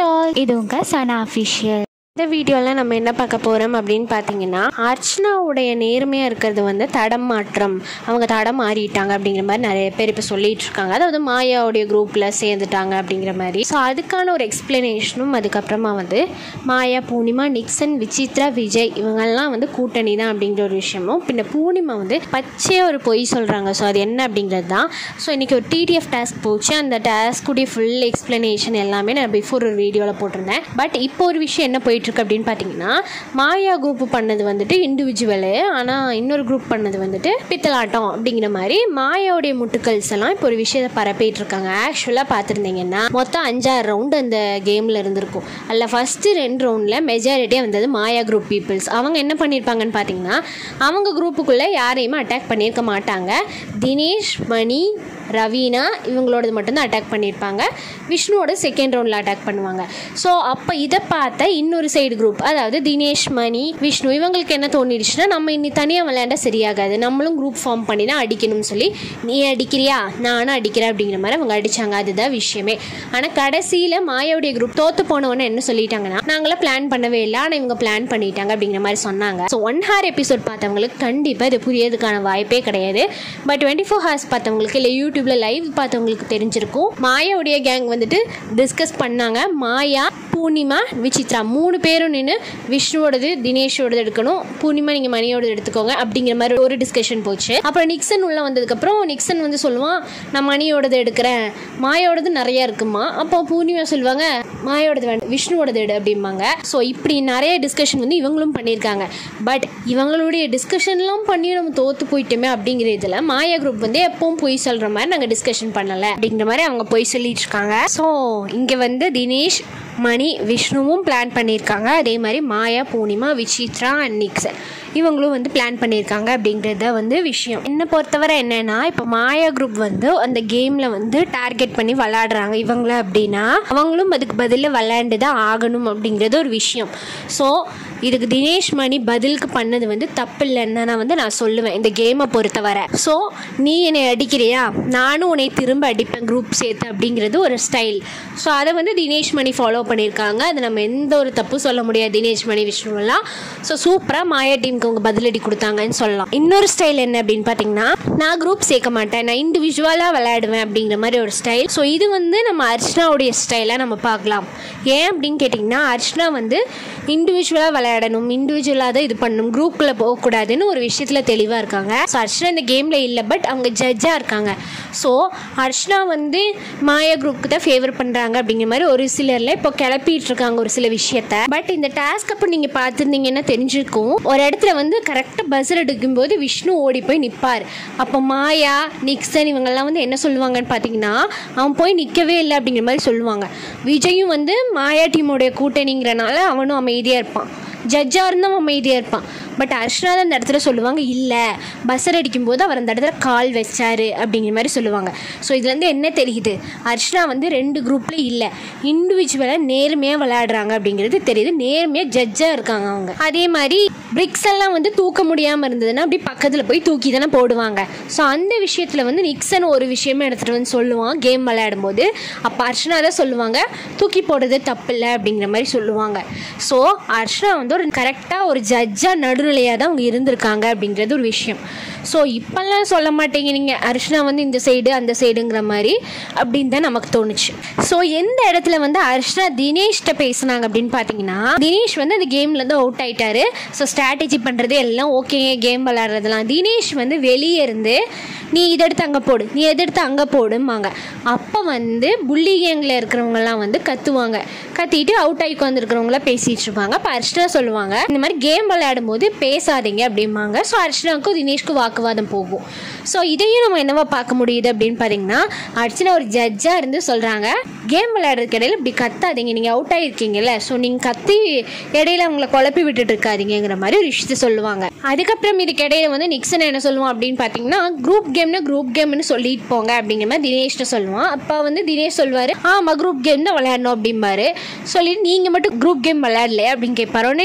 all இது உங்கள் சனா official இந்த வீடியோவில் நம்ம என்ன பார்க்க போகிறோம் அப்படின்னு பார்த்தீங்கன்னா அர்ச்சனாவுடைய நேர்மையாக இருக்கிறது வந்து தடம் மாற்றம் அவங்க தடம் மாறிட்டாங்க அப்படிங்கிற மாதிரி நிறைய பேர் இப்போ சொல்லிட்டு இருக்காங்க அதாவது மாயாவுடைய குரூப்பில் சேர்ந்துட்டாங்க அப்படிங்கிற மாதிரி ஸோ அதுக்கான ஒரு எக்ஸ்பிளனேஷனும் அதுக்கப்புறமா வந்து மாயா பூர்ணிமா நிக்சன் விசித்ரா விஜய் இவங்கெல்லாம் வந்து கூட்டணி தான் அப்படிங்கிற ஒரு விஷயமும் பின்ன பூர்ணிமா வந்து பச்சையாக ஒரு பொய் சொல்கிறாங்க ஸோ அது என்ன அப்படிங்கிறது தான் ஸோ இன்றைக்கி ஒரு டிடிஎஃப் டாஸ்க் போச்சு அந்த டாஸ்க்குடைய ஃபுல் எக்ஸ்பிளனேஷன் எல்லாமே நான் பிஃபோர் ஒரு வீடியோவில் போட்டிருந்தேன் பட் இப்போ ஒரு விஷயம் என்ன போயிட்டுருக்கு அப்படின்னு பார்த்தீங்கன்னா மாயா குரூப் பண்ணது வந்துட்டு இண்டிவிஜுவலு ஆனால் இன்னொரு குரூப் பண்ணது வந்துட்டு பித்தலாட்டம் அப்படிங்கிற மாதிரி மாயாவுடைய முட்டுக்கல்ஸ் எல்லாம் இப்போ ஒரு விஷயத்தை பரப்பிட்டு இருக்காங்க ஆக்சுவலாக பார்த்துருந்தீங்கன்னா மொத்தம் அஞ்சாறு ரவுண்டு அந்த கேமில் இருந்திருக்கும் அதில் ஃபஸ்ட்டு ரெண்டு ரவுண்டில் மெஜாரிட்டியாக வந்தது மாயா குரூப் பீப்புள்ஸ் அவங்க என்ன பண்ணியிருப்பாங்கன்னு பார்த்தீங்கன்னா அவங்க குரூப்புக்குள்ளே யாரையுமே அட்டாக் பண்ணியிருக்க மாட்டாங்க தினேஷ் மணி ரவீனா இவங்களோடது மட்டும்தான் அட்டாக் பண்ணியிருப்பாங்க விஷ்ணுவோட செகண்ட் ரவுண்டில் அட்டாக் பண்ணுவாங்க ஸோ அப்போ இதை பார்த்த இன்னொரு சைடு குரூப் அதாவது தினேஷ் மணி விஷ்ணு இவங்களுக்கு என்ன தோணிடுச்சுன்னா நம்ம இன்னி தனியாக விளையாண்டா சரியாகாது நம்மளும் குரூப் ஃபார்ம் பண்ணி தான் அடிக்கணும்னு சொல்லி நீ அடிக்கிறியா நானும் அடிக்கிறேன் அப்படிங்கிற மாதிரி அவங்க அடித்தாங்க அதுதான் விஷயமே ஆனால் கடைசியில் மாயாவுடைய குரூப் தோத்து போனவொன்னே என்ன சொல்லிட்டாங்கன்னா நாங்களாம் பிளான் பண்ணவே இல்லை ஆனால் இவங்க பிளான் பண்ணிட்டாங்க அப்படிங்கிற மாதிரி சொன்னாங்க ஸோ ஒன் ஹார் எபிசோட் பார்த்தவங்களுக்கு கண்டிப்பாக இது புரியறதுக்கான வாய்ப்பே கிடையாது பட் டுவெண்ட்டி ஃபோர் ஹார்ஸ் பார்த்தவங்களுக்கு இல்லை யூடியூப்ல லைவ் பார்த்தவங்களுக்கு தெரிஞ்சிருக்கும் மாயாவுடைய கேங் வந்துட்டு டிஸ்கஸ் பண்ணாங்க மாயா பூர்ணிமா விசித்ரா மூணு பேரும் நின்று விஷ்ணுவோடது தினேஷோடது எடுக்கணும் பூர்ணிமா நீங்கள் மணியோடது எடுத்துக்கோங்க அப்படிங்கிற மாதிரி ஒரு டிஸ்கஷன் போச்சு அப்புறம் நிக்சன் உள்ள வந்ததுக்கப்புறம் நிக்சன் வந்து சொல்லுவான் நான் மணியோடது எடுக்கிறேன் மாயோடது நிறைய இருக்குமா அப்போ பூர்ணிமா சொல்லுவாங்க மாயோடது வேண்டாம் விஷ்ணுவோடது எடு அப்படிம்பாங்க ஸோ இப்படி நிறைய டிஸ்கஷன் வந்து இவங்களும் பண்ணியிருக்காங்க பட் இவங்களுடைய டிஸ்கஷன்லாம் பண்ணி நம்ம தோத்து போயிட்டோமே அப்படிங்கிற இதில் மாயா குரூப் வந்து எப்பவும் பொய் சொல்கிற மாதிரி நாங்கள் டிஸ்கஷன் பண்ணலை அப்படிங்கிற மாதிரி அவங்க பொய் சொல்லிட்டு இருக்காங்க ஸோ இங்கே வந்து தினேஷ் மணி விஷ்ணுவும் பிளான் பண்ணியிருக்காங்க அதே மாதிரி மாயா பூர்ணிமா விசித்ரா அண்ட் நிக்சன் இவங்களும் வந்து பிளான் பண்ணியிருக்காங்க அப்படிங்கிறத வந்து விஷயம் என்னை பொறுத்தவரை என்னென்னா இப்போ மாயா குரூப் வந்து அந்த கேமில் வந்து டார்கெட் பண்ணி விளாடுறாங்க இவங்கள அப்படின்னா அவங்களும் அதுக்கு பதிலில் விளையாண்டு தான் ஆகணும் அப்படிங்கிறது ஒரு விஷயம் ஸோ இதுக்கு தினேஷ் மணி பதிலுக்கு பண்ணது வந்து தப்பு இல்லைன்னு நான் வந்து நான் சொல்லுவேன் இந்த கேமை பொறுத்தவரை ஸோ நீ என்னை அடிக்கிறியா நானும் உன்னை திரும்ப அடிப்பேன் குரூப் சேர்த்து அப்படிங்கிறது ஒரு ஸ்டைல் ஸோ அதை வந்து தினேஷ் மணி ஃபாலோ பண்ணியிருக்காங்க அது நம்ம எந்த ஒரு தப்பும் சொல்ல முடியாது தினேஷ் மணி விஷ்ணுவெல்லாம் ஸோ சூப்பராக மாயா டீமுக்கு அவங்க பதிலடி கொடுத்தாங்கன்னு சொல்லலாம் இன்னொரு ஸ்டைல் என்ன அப்படின்னு பார்த்தீங்கன்னா நான் குரூப் சேர்க்க மாட்டேன் நான் இண்டிவிஜுவலாக விளையாடுவேன் அப்படிங்கிற மாதிரி ஒரு ஸ்டைல் ஸோ இது வந்து நம்ம அர்ச்சனாவுடைய ஸ்டைலாக நம்ம பார்க்கலாம் ஏன் அப்படின்னு கேட்டிங்கன்னா அர்ச்சனா வந்து இண்டிவிஜுவலாக விளையாடணும் இண்டிவிஜுவலாக தான் இது பண்ணணும் குரூப்பில் போகக்கூடாதுன்னு ஒரு விஷயத்தில் தெளிவாக இருக்காங்க ஸோ அர்ச்சனா இந்த கேமில் இல்லை பட் அவங்க ஜட்ஜாக இருக்காங்க ஸோ அர்ச்சனா வந்து மாயா குரூப்புக்கு தான் ஃபேவர் பண்ணுறாங்க அப்படிங்கிற மாதிரி ஒரு சிலரில் இப்போ கிளப்பிட்டு இருக்காங்க ஒரு சில விஷயத்த பட் இந்த டாஸ்க் அப்போ நீங்கள் பார்த்துருந்தீங்கன்னா தெரிஞ்சிருக்கும் ஒரு இடத்துல வந்து கரெக்டாக பஸ்ஸர் எடுக்கும்போது விஷ்ணு ஓடி போய் நிற்பார் அப்போ மாயா நிக்சன் இவங்கெல்லாம் வந்து என்ன சொல்லுவாங்கன்னு பார்த்தீங்கன்னா அவன் போய் நிற்கவே இல்லை அப்படிங்கிற மாதிரி சொல்லுவாங்க விஜயும் வந்து மாயா டீமோடைய கூட்டணிங்கிறனால அவனும் அமைதியாக இருப்பான் ஜட்ஜாக இருந்தும் அமைதியாக இருப்பான் பட் அர்ஷ்னா தான் அந்த இடத்துல சொல்லுவாங்க இல்லை பஸ்ஸர் அடிக்கும்போது அவர் அந்த இடத்துல கால் வச்சாரு அப்படிங்கிற மாதிரி சொல்லுவாங்க ஸோ இதுலேருந்து என்ன தெரியுது அர்ஷ்னா வந்து ரெண்டு குரூப்பில் இல்லை இண்டிவிஜுவலாக நேர்மையாக விளையாடுறாங்க அப்படிங்கிறது தெரியுது நேர்மையாக ஜட்ஜாக இருக்காங்க அவங்க அதே மாதிரி பிரிக்ஸ் எல்லாம் வந்து தூக்க முடியாமல் இருந்ததுன்னா அப்படி பக்கத்தில் போய் தூக்கி தானே போடுவாங்க ஸோ அந்த விஷயத்தில் வந்து நிக்சன் ஒரு விஷயமே எடுத்துகிட்டு வந்து சொல்லுவான் கேம் விளையாடும் போது அப்போ அர்ச்சனா தான் சொல்லுவாங்க தூக்கி போடுறது தப்பு இல்லை அப்படிங்கிற மாதிரி சொல்லுவாங்க ஸோ அர்ச்சனா வந்து ஒரு கரெக்டாக ஒரு ஜட்ஜாக நடுநிலையாக தான் அவங்க இருந்திருக்காங்க அப்படிங்கிறது ஒரு விஷயம் ஸோ இப்போல்லாம் சொல்ல மாட்டீங்க நீங்கள் அர்ச்சனா வந்து இந்த சைடு அந்த சைடுங்கிற மாதிரி அப்படின்னு தான் நமக்கு தோணுச்சு ஸோ எந்த இடத்துல வந்து அர்ச்சனா தினேஷ்கிட்ட பேசுனாங்க அப்படின்னு பார்த்தீங்கன்னா தினேஷ் வந்து அந்த கேம்லேருந்து அவுட் ஆயிட்டாரு ஸோ ஸ்ட்ராட்டஜி பண்ணுறது எல்லாம் ஓகேங்க கேம் விளாட்றதுலாம் தினேஷ் வந்து வெளியே இருந்து நீ இதை எடுத்து அங்கே போடு நீ எதை எடுத்து அங்கே போடும்பாங்க அப்போ வந்து புள்ளி கேங்கில் இருக்கிறவங்கலாம் வந்து கத்துவாங்க கத்திட்டு அவுட் ஆகி உட்காந்துருக்கிறவங்கள பேசிகிட்டு இருப்பாங்க அப்போ அர்ச்சனா சொல்லுவாங்க இந்த மாதிரி கேம் விளையாடும் போது பேசாதீங்க அப்படிம்பாங்க ஸோ அர்ச்சனாவுக்கும் தினேஷ்க்கும் வாக்குவாதம் போகும் ஸோ இதையும் நம்ம என்னவா பார்க்க முடியுது அப்படின்னு பார்த்தீங்கன்னா அர்ச்சனா ஒரு ஜட்ஜாக இருந்து சொல்கிறாங்க கேம் விளையாடுறதுக்கு இடையில இப்படி கத்தாதீங்க நீங்கள் அவுட் ஆகிருக்கீங்கல்ல ஸோ நீங்கள் கத்தி இடையில அவங்கள குழப்பி விட்டுட்டு இருக்காதீங்கிற மாதிரி ஒரு விஷயத்த சொல்லுவாங்க அதுக்கப்புறம் இதுக்கு இடையில வந்து நிக்சன் என்ன சொல்லுவான் அப்படின்னு பார்த்தீங்கன்னா குரூப் கேம்னா குரூப் கேம்னு சொல்லிட்டு போங்க அப்படிங்கிற மாதிரி தினேஷ்ட சொல்லுவான் அப்போ வந்து தினேஷ் சொல்வார் ஆமாம் குரூப் கேம் தான் விளையாடணும் அப்படிம்பாரு சொல்லிட்டு நீங்கள் மட்டும் குரூப் கேம் விளையாடல அப்படின்னு கேட்பாரு உடனே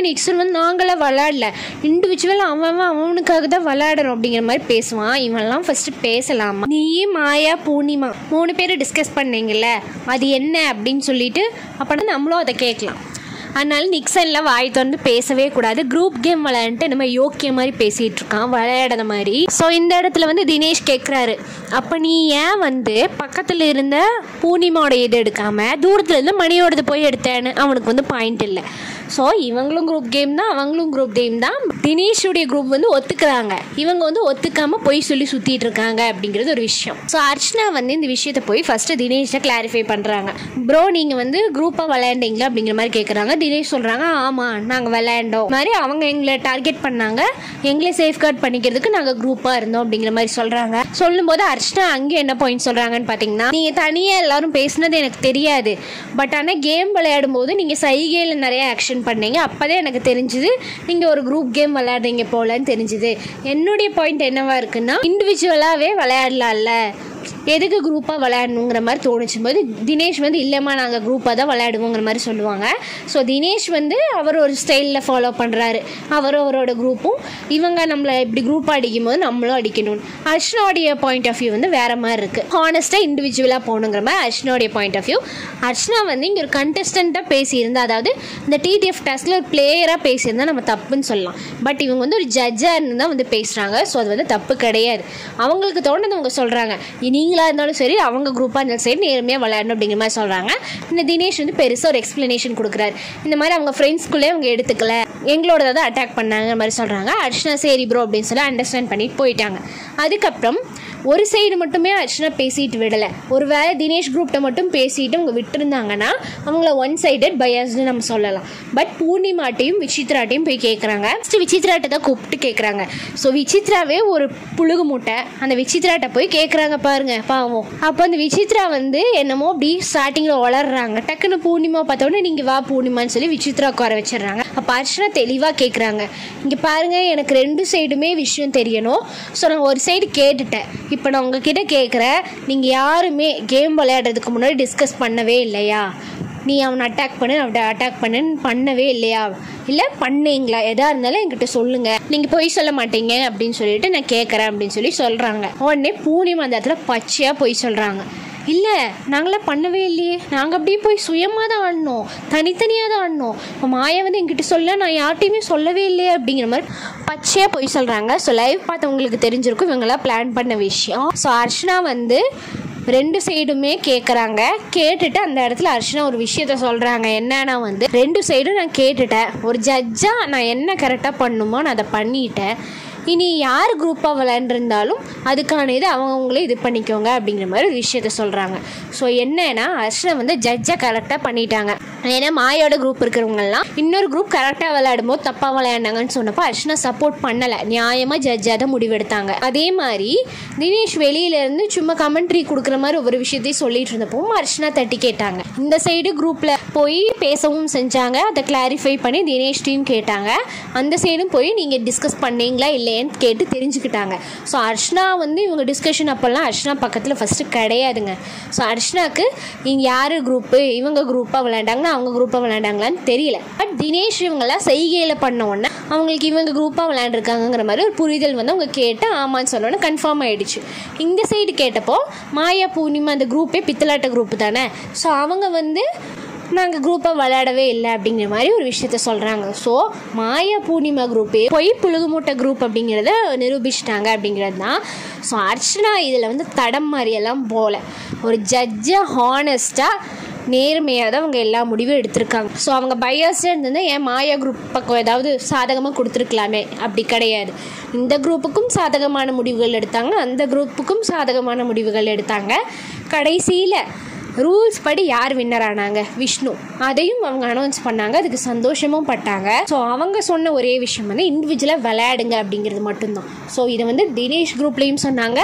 உடனே நிக்சன் வந்து நாங்களாம் விளையாடல இண்டிவிஜுவல் அவன் அவன் அவனுக்காக தான் விளையாடுறோம் அப்படிங்கிற மாதிரி பேசுவான் இவன்லாம் ஃபஸ்ட்டு பேசலாமா நீ மாயா பூர்ணிமா மூணு பேரும் டிஸ்கஸ் பண்ணீங்கல்ல அது என்ன அப்படின்னு சொல்லிட்டு அப்போ நம்மளும் அதை கேட்கலாம் அதனால நிக்சன்லாம் வாய் திறந்து பேசவே கூடாது குரூப் கேம் விளையாண்டுட்டு நம்ம யோக்கிய மாதிரி பேசிகிட்டு இருக்கான் விளையாடாத மாதிரி ஸோ இந்த இடத்துல வந்து தினேஷ் கேட்குறாரு அப்போ நீ ஏன் வந்து பக்கத்தில் இருந்த பூர்ணிமாவோட இது எடுக்காம தூரத்துல இருந்து மணியோடது போய் எடுத்தேன்னு அவனுக்கு வந்து பாயிண்ட் இல்லை ஸோ இவங்களும் குரூப் கேம் தான் அவங்களும் குரூப் கேம் தான் தினேஷுடைய குரூப் வந்து ஒத்துக்கிறாங்க இவங்க வந்து ஒத்துக்காம பொய் சொல்லி சுற்றிட்டு இருக்காங்க அப்படிங்கிறது ஒரு விஷயம் ஸோ அர்ச்சனா வந்து இந்த விஷயத்தை போய் ஃபஸ்ட்டு தினேஷை கிளாரிஃபை பண்ணுறாங்க ப்ரோ நீங்கள் வந்து குரூப்பாக விளையாண்டீங்களா அப்படிங்கிற மாதிரி கேட்குறாங்க தினேஷ் சொல்கிறாங்க ஆமாம் நாங்கள் விளையாண்டோம் இது மாதிரி அவங்க எங்களை டார்கெட் பண்ணாங்க எங்களை சேஃப்கார்ட் பண்ணிக்கிறதுக்கு நாங்கள் குரூப்பாக இருந்தோம் அப்படிங்கிற மாதிரி சொல்கிறாங்க சொல்லும்போது அர்ச்சனா அங்கே என்ன பாயிண்ட் சொல்கிறாங்கன்னு பார்த்தீங்கன்னா நீங்கள் தனியாக எல்லாரும் பேசுனது எனக்கு தெரியாது பட் ஆனால் கேம் விளையாடும் போது நீங்கள் சைகையில் நிறைய ஆக்ஷன் பண்ணீங்க அப்போதான் எனக்கு தெரிஞ்சுது நீங்கள் ஒரு குரூப் கேம் விளையாடுறீங்க போலன்னு தெரிஞ்சுது என்னுடைய பாயிண்ட் என்னவா இருக்குன்னா இண்டிவிஜுவலாகவே விளையாடலாம்ல எதுக்கு குரூப்பாக விளையாடணுங்கிற மாதிரி தோணுச்சும் போது தினேஷ் வந்து இல்லைம்மா நாங்கள் குரூப்பாக தான் விளையாடுவோங்கிற மாதிரி சொல்லுவாங்க ஸோ தினேஷ் வந்து அவர் ஒரு ஸ்டைலில் ஃபாலோ பண்ணுறாரு அவர் அவரோட குரூப்பும் இவங்க நம்மளை இப்படி குரூப்பாக அடிக்கும் போது நம்மளும் அடிக்கணும் அர்ச்சனாவுடைய பாயிண்ட் ஆஃப் வியூ வந்து வேறு மாதிரி இருக்குது ஹானஸ்ட்டாக இண்டிவிஜுவலாக போகணுங்கிற மாதிரி அர்ச்சனாவுடைய பாயிண்ட் ஆஃப் வியூ அர்ச்சனா வந்து இங்கே ஒரு கண்டஸ்டண்ட்டாக பேசியிருந்தா அதாவது இந்த டிடிஎஃப் டெஸ்ட்டில் ஒரு பிளேயராக பேசியிருந்தா நம்ம தப்புன்னு சொல்லலாம் பட் இவங்க வந்து ஒரு ஜட்ஜாக இருந்து தான் வந்து பேசுகிறாங்க ஸோ அது வந்து தப்பு கிடையாது அவங்களுக்கு தோணுது அவங்க சொல்கிறாங்க நீங்களாக இருந்தாலும் சரி அவங்க குரூப்பாக இருந்தாலும் சரி நேர்மையாக விளையாடணும் அப்படிங்கிற மாதிரி சொல்கிறாங்க இந்த தினேஷ் வந்து பெருசாக ஒரு எக்ஸ்ப்ளனேஷன் கொடுக்குறாரு இந்த மாதிரி அவங்க ஃப்ரெண்ட்ஸ்குள்ளே அவங்க எடுத்துக்கல எங்களோட தான் அட்டாக் பண்ணாங்க மாதிரி சொல்கிறாங்க அர்ச்சனா சரி ப்ரோ அப்படின்னு சொல்லி அண்டர்ஸ்டாண்ட் பண்ணிட்டு போயிட்டாங்க அதுக்கப்புறம் ஒரு சைடு மட்டுமே அர்ச்சனா பேசிட்டு விடலை ஒருவேளை தினேஷ் குரூப்கிட்ட மட்டும் பேசிட்டு அவங்க விட்டுருந்தாங்கன்னா அவங்கள ஒன் சைடட் பயாஸ்னு நம்ம சொல்லலாம் பட் பூர்ணிமாட்டையும் விசித்ராட்டையும் போய் கேட்குறாங்க ஃபஸ்ட்டு விசித்ராட்டை தான் கூப்பிட்டு கேட்குறாங்க ஸோ விசித்ராவே ஒரு புழுகு மூட்டை அந்த விசித்ராட்ட போய் கேட்குறாங்க பாருங்க பாவம் அப்போ அந்த விசித்ரா வந்து என்னமோ அப்படி ஸ்டார்டிங்கில் வளர்றாங்க டக்குன்னு பூர்ணிமா பார்த்தோன்னே நீங்கள் வா பூர்ணிமான்னு சொல்லி விசித்ரா உட்கார வச்சிடுறாங்க அப்போ அர்ச்சனா தெளிவாக கேட்குறாங்க இங்கே பாருங்க எனக்கு ரெண்டு சைடுமே விஷயம் தெரியணும் ஸோ நான் ஒரு சைடு கேட்டுட்டேன் இப்போ நான் உங்ககிட்ட கேட்குறேன் நீங்கள் யாருமே கேம் விளையாடுறதுக்கு முன்னாடி டிஸ்கஸ் பண்ணவே இல்லையா நீ அவனை அட்டாக் பண்ணு அவனை அட்டாக் பண்ணுன்னு பண்ணவே இல்லையா இல்லை பண்ணீங்களா எதா இருந்தாலும் என்கிட்ட சொல்லுங்க நீங்கள் பொய் சொல்ல மாட்டீங்க அப்படின்னு சொல்லிட்டு நான் கேட்குறேன் அப்படின்னு சொல்லி சொல்கிறாங்க உடனே பூர்ணிமா அந்த இடத்துல பச்சையாக பொய் சொல்கிறாங்க இல்லை நாங்களாம் பண்ணவே இல்லையே நாங்கள் அப்படியே போய் சுயமாக தான் ஆடினோம் தனித்தனியாக தான் ஆடினோம் இப்போ மாயா வந்து என்கிட்ட சொல்ல நான் யார்ட்டையுமே சொல்லவே இல்லையே அப்படிங்கிற மாதிரி பச்சையாக போய் சொல்கிறாங்க ஸோ லைவ் பார்த்தவங்களுக்கு தெரிஞ்சிருக்கும் இவங்கெல்லாம் பிளான் பண்ண விஷயம் ஸோ அர்ச்சனா வந்து ரெண்டு சைடுமே கேட்குறாங்க கேட்டுட்டு அந்த இடத்துல அர்ச்சனா ஒரு விஷயத்த சொல்கிறாங்க என்னன்னா வந்து ரெண்டு சைடும் நான் கேட்டுட்டேன் ஒரு ஜட்ஜாக நான் என்ன கரெக்டாக பண்ணுமோ நான் அதை பண்ணிட்டேன் இனி யார் குரூப்பாக விளையாண்டுருந்தாலும் அதுக்கான இது அவங்கவுங்களே இது பண்ணிக்கோங்க அப்படிங்கிற மாதிரி ஒரு விஷயத்த சொல்கிறாங்க ஸோ என்னன்னா அர்ச்சனா வந்து ஜட்ஜாக கரெக்டாக பண்ணிட்டாங்க ஏன்னா மாயோட குரூப் இருக்கிறவங்கலாம் இன்னொரு குரூப் கரெக்டாக விளையாடும் போது தப்பாக விளையாண்டாங்கன்னு சொன்னப்போ அர்ச்சனா சப்போர்ட் பண்ணலை நியாயமாக ஜட்ஜாக தான் முடிவெடுத்தாங்க அதே மாதிரி தினேஷ் வெளியிலேருந்து சும்மா கமெண்ட்ரி கொடுக்குற மாதிரி ஒவ்வொரு விஷயத்தையும் சொல்லிட்டு இருந்தப்போ அர்ச்சனா தட்டி கேட்டாங்க இந்த சைடு குரூப்பில் போய் பேசவும் செஞ்சாங்க அதை கிளாரிஃபை பண்ணி தினேஷ்டையும் கேட்டாங்க அந்த சைடும் போய் நீங்கள் டிஸ்கஸ் பண்ணீங்களா இல்லையான்னு கேட்டு தெரிஞ்சுக்கிட்டாங்க ஸோ அர்ச்சனா வந்து இவங்க டிஸ்கஷன் அப்போல்லாம் அர்ச்சனா பக்கத்தில் ஃபஸ்ட்டு கிடையாதுங்க ஸோ அர்ச்சனாக்கு இங்கே யார் குரூப்பு இவங்க குரூப்பாக விளையாண்டாங்கன்னா அவங்க குரூப்பாக விளையாண்டாங்களான்னு தெரியல பட் தினேஷ் இவங்கெல்லாம் செய்கையில் பண்ண உடனே அவங்களுக்கு இவங்க குரூப்பாக விளையாண்டுருக்காங்கங்கிற மாதிரி ஒரு புரிதல் வந்து அவங்க கேட்டு ஆமான்னு சொன்னோன்னே கன்ஃபார்ம் ஆயிடுச்சு இந்த சைடு கேட்டப்போ மாயா பூர்ணிமா அந்த குரூப்பே பித்தலாட்ட குரூப் தானே ஸோ அவங்க வந்து நாங்கள் குரூப்பாக விளையாடவே இல்லை அப்படிங்கிற மாதிரி ஒரு விஷயத்த சொல்கிறாங்க ஸோ மாயா பூர்ணிமா குரூப்பே பொய் புழுகு மூட்டை குரூப் அப்படிங்கிறத நிரூபிச்சிட்டாங்க அப்படிங்கிறது தான் ஸோ அர்ச்சனா இதில் வந்து தடம் மாதிரியெல்லாம் போகல ஒரு ஜட்ஜாக ஹானஸ்ட்டாக நேர்மையாக தான் அவங்க எல்லா முடிவும் எடுத்திருக்காங்க ஸோ அவங்க பையர்ஸாக இருந்ததுன்னா ஏன் மாயா குரூப் பக்கம் ஏதாவது சாதகமாக கொடுத்துருக்கலாமே அப்படி கிடையாது இந்த குரூப்புக்கும் சாதகமான முடிவுகள் எடுத்தாங்க அந்த குரூப்புக்கும் சாதகமான முடிவுகள் எடுத்தாங்க கடைசியில் ரூல்ஸ் படி யார் வின்னர் ஆனாங்க விஷ்ணு அதையும் அவங்க அனௌன்ஸ் பண்ணாங்க அதுக்கு சந்தோஷமும் பட்டாங்க ஸோ அவங்க சொன்ன ஒரே விஷயம் வந்து இண்டிவிஜுவலாக விளையாடுங்க அப்படிங்கிறது மட்டும்தான் ஸோ இதை வந்து தினேஷ் குரூப்லேயும் சொன்னாங்க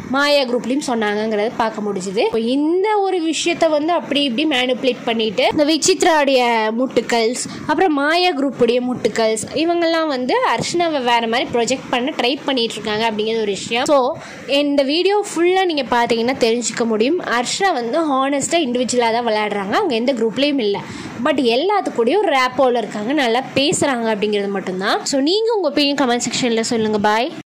மாயா குரூப்லேயும் சொன்னாங்கங்கிறத பார்க்க முடிஞ்சுது இப்போ இந்த ஒரு விஷயத்த வந்து அப்படி இப்படி மேனிப்புலேட் பண்ணிட்டு இந்த விசித்ராவுடைய முட்டுக்கல்ஸ் அப்புறம் மாயா குரூப்புடைய முட்டுக்கல்ஸ் இவங்கெல்லாம் வந்து அர்ச்சனாவை வேற மாதிரி ப்ரொஜெக்ட் பண்ண ட்ரை பண்ணிட்டு இருக்காங்க அப்படிங்கிற ஒரு விஷயம் ஸோ இந்த வீடியோ ஃபுல்லாக நீங்கள் பார்த்தீங்கன்னா தெரிஞ்சுக்க முடியும் அர்ச்சனா வந்து ஹானஸ்ட்டாக இண்டிவிஜுவலாக தான் விளையாடுறாங்க அவங்க எந்த குரூப்லேயும் இல்லை பட் எல்லாத்துக்கூடயும் ஒரு ரேப்போவில் இருக்காங்க நல்லா பேசுகிறாங்க அப்படிங்கிறது மட்டும்தான் ஸோ நீங்கள் உங்கள் ஒப்பீனியன் கமெண்ட் செக்ஷனில் சொல்லுங்கள் பாய்